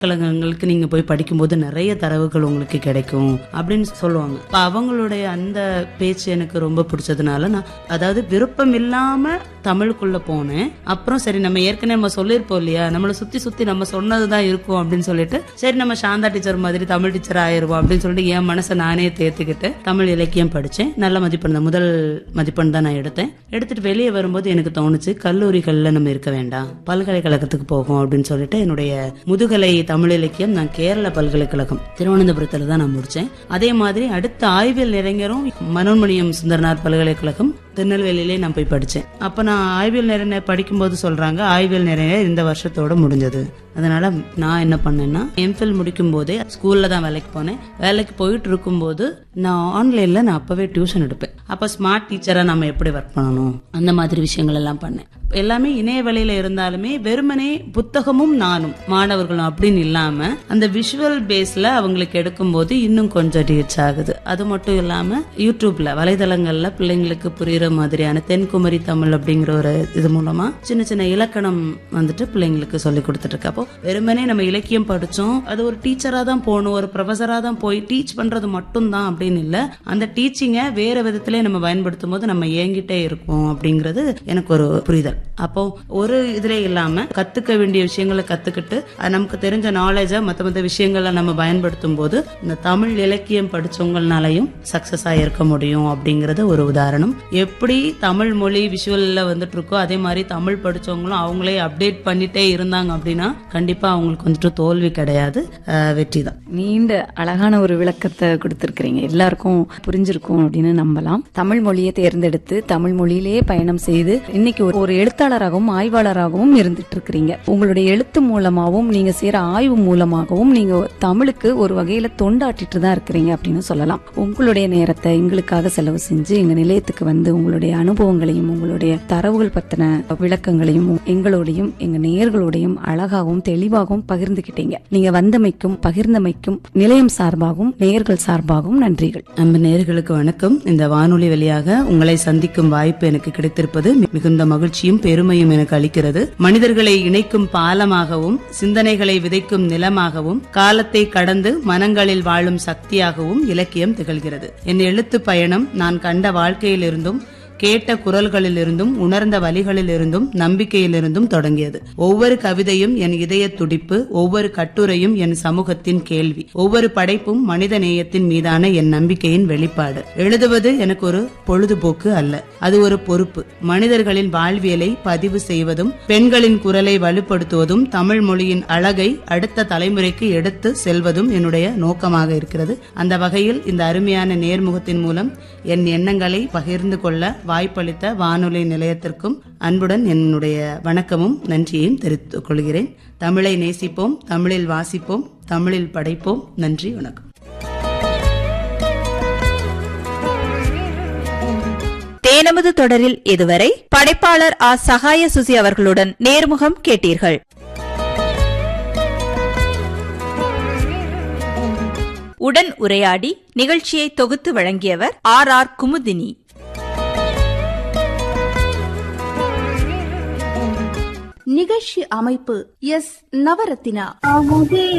கழகங்களுக்கு நீங்க போய் படிக்கும்போது நிறைய தரவுகள் உங்களுக்கு கிடைக்கும் அப்படின்னு சொல்லுவாங்க அப்ப அவங்களுடைய அந்த பேச்சு எனக்கு ரொம்ப பிடிச்சதுனால நான் அதாவது விருப்பம் இல்லாம தமிழுக்குள்ள போனேன் அப்புறம் சரி நம்ம ஏற்கனவே நம்ம சொல்லியிருப்போம் இல்லையா நம்மளை சுத்தி சுத்தி நம்ம சொன்னதுதான் இருக்கும் அப்படின்னு சொல்லிட்டு சரி நம்ம சாந்தா டீச்சர் மாதிரி தமிழ் டீச்சர் ஆயிருவோம் அப்படின்னு சொல்லிட்டு என் மனசை நானே தேர்த்துக்கிட்டு தமிழ் இலக்கியம் படிச்சேன் நல்ல மதிப்பெண் தான் முதல் மதிப்பெண் தான் நான் எடுத்தேன் எடுத்துட்டு வெளியே வரும்போது எனக்கு தோணுச்சு கல்லூரிகள்ல நம்ம இருக்க வேண்டாம் பல்கலைக்கழகத்துக்கு போகும் அப்படின்னு சொல்லிட்டு என்னுடைய முதுகலை தமிழ் இலக்கியம் நான் கேரள பல்கலைக்கழகம் திருவனந்தபுரத்துல தான் நான் முடிச்சேன் அதே மாதிரி அடுத்த ஆய்வியல் நிறைஞரும் மனோன்மணியம் சுந்தரனார் பல்கலைக்கழகம் திருநெல்வேலியிலே நான் போய் படிச்சேன் அப்ப நான் ஆய்வியல் நிறைஞர் படிக்கும்போது சொல்றாங்க ஆய்வியல் நிறைஞர் இந்த வருஷத்தோட முடிஞ்சது அதனால நான் என்ன பண்ணேன்னா எம்ஃபில் முடிக்கும் போதே ஸ்கூல்ல தான் வேலைக்கு போனேன் வேலைக்கு போயிட்டு இருக்கும்போது நான் ஆன்லைன்ல நான் அப்பவே டியூஷன் எடுப்பேன் அப்ப ஸ்மார்ட் டீச்சரா நம்ம எப்படி ஒர்க் பண்ணணும் அந்த மாதிரி விஷயங்கள் எல்லாம் பண்ணேன் எல்லாமே இணைய வழியில இருந்தாலுமே வெறுமனே புத்தகமும் நானும் மாணவர்களும் அப்படின்னு இல்லாம அந்த விஷுவல் பேஸ்ல அவங்களுக்கு எடுக்கும்போது இன்னும் கொஞ்சம் ரீச் ஆகுது அது மட்டும் இல்லாம யூடியூப்ல வலைதளங்கள்ல பிள்ளைங்களுக்கு புரியுற மாதிரியான தென்குமரி தமிழ் அப்படிங்கிற ஒரு இது மூலமா சின்ன சின்ன இலக்கணம் வந்துட்டு பிள்ளைங்களுக்கு சொல்லி கொடுத்துட்டு இருக்கு அப்போ வெறுமனே நம்ம இலக்கியம் படிச்சோம் அது ஒரு டீச்சரா தான் போகணும் ஒரு ப்ரொஃபஸரா தான் போய் டீச் பண்றது மட்டும்தான் அப்படின்னு இல்ல அந்த டீச்சிங்கை வேற விதத்திலே நம்ம பயன்படுத்தும் போது நம்ம ஏங்கிட்டே இருக்கோம் அப்படிங்கிறது எனக்கு ஒரு புரிதல் அப்போ ஒரு இதுல இல்லாம கத்துக்க வேண்டிய விஷயங்களை கத்துக்கிட்டு அது நமக்கு தெரிஞ்ச நாலேஜ மத்த மத்த விஷயங்களை நம்ம பயன்படுத்தும் போது இந்த தமிழ் இலக்கியம் படிச்சவங்கனாலையும் சக்சஸா இருக்க முடியும் அப்படிங்கறது ஒரு உதாரணம் எப்படி தமிழ் மொழி விஷுவல்ல வந்துட்டு இருக்கோ அதே மாதிரி தமிழ் படிச்சவங்களும் அவங்களே அப்டேட் பண்ணிட்டே இருந்தாங்க அப்படின்னா கண்டிப்பா அவங்களுக்கு வந்துட்டு தோல்வி கிடையாது வெற்றி தான் நீண்ட அழகான ஒரு விளக்கத்தை கொடுத்திருக்கிறீங்க எல்லாருக்கும் புரிஞ்சிருக்கும் அப்படின்னு நம்பலாம் தமிழ் மொழியை தேர்ந்தெடுத்து தமிழ் மொழியிலேயே பயணம் செய்து இன்னைக்கு ஒரு- ஒரு எழுத்தாளராகவும் ஆய்வாளராகவும் இருந்துட்டு இருக்கிறீங்க உங்களுடைய எழுத்து மூலமாகவும் நீங்க செய்யற ஆய்வு மூலமாகவும் நீங்க தமிழுக்கு ஒரு வகையில தொண்டாட்டிட்டு தான் இருக்கிறீங்க அப்படின்னு சொல்லலாம் உங்களுடைய நேரத்தை எங்களுக்காக செலவு செஞ்சு எங்க நிலையத்துக்கு வந்து உங்களுடைய அனுபவங்களையும் உங்களுடைய தரவுகள் பத்தின விளக்கங்களையும் எங்களோடையும் எங்க நேயர்களோடையும் அழகாகவும் தெளிவாகவும் பகிர்ந்துகிட்டீங்க நீங்க வந்தமைக்கும் பகிர்ந்தமைக்கும் நிலையம் சார்பாகவும் நேயர்கள் சார்பாகவும் நன்றிகள் நம்ம நேர்களுக்கு வணக்கம் இந்த வானொலி வழியாக உங்களை சந்திக்கும் வாய்ப்பு எனக்கு கிடைத்திருப்பது மி- மிகுந்த மகிழ்ச்சியும் பெருமையும் எனக்கு அளிக்கிறது மனிதர்களை இணைக்கும் பாலமாகவும் சிந்தனைகளை விதைக்கும் நிலமாகவும் காலத்தை கடந்து மனங்களில் வாழும் சக்தியாகவும் இலக்கியம் திகழ்கிறது என் எழுத்து பயணம் நான் கண்ட வாழ்க்கையிலிருந்தும் கேட்ட குரல்களிலிருந்தும் உணர்ந்த வழிகளிலிருந்தும் நம்பிக்கையிலிருந்தும் தொடங்கியது ஒவ்வொரு கவிதையும் என் இதய துடிப்பு ஒவ்வொரு கட்டுரையும் என் சமூகத்தின் கேள்வி ஒவ்வொரு படைப்பும் மனித நேயத்தின் மீதான என் நம்பிக்கையின் வெளிப்பாடு எழுதுவது எனக்கு ஒரு பொழுதுபோக்கு அல்ல அது ஒரு பொறுப்பு மனிதர்களின் வாழ்வியலை பதிவு செய்வதும் பெண்களின் குரலை வலுப்படுத்துவதும் தமிழ் மொழியின் அழகை அடுத்த தலைமுறைக்கு எடுத்து செல்வதும் என்னுடைய நோக்கமாக இருக்கிறது அந்த வகையில் இந்த அருமையான நேர்முகத்தின் மூலம் என் எண்ணங்களை பகிர்ந்து கொள்ள வாய்ப்பளித்த வானொலி நிலையத்திற்கும் அன்புடன் என்னுடைய வணக்கமும் நன்றியையும் தெரிவித்துக் கொள்கிறேன் தமிழை நேசிப்போம் தமிழில் வாசிப்போம் தமிழில் படைப்போம் நன்றி வணக்கம் தேனமது தொடரில் இதுவரை படைப்பாளர் ஆ சகாய சுசி அவர்களுடன் நேர்முகம் கேட்டீர்கள் உடன் உரையாடி நிகழ்ச்சியை தொகுத்து வழங்கியவர் ஆர் ஆர் குமுதினி நிகழ்ச்சி அமைப்பு எஸ் நவரத்தினா அமுதே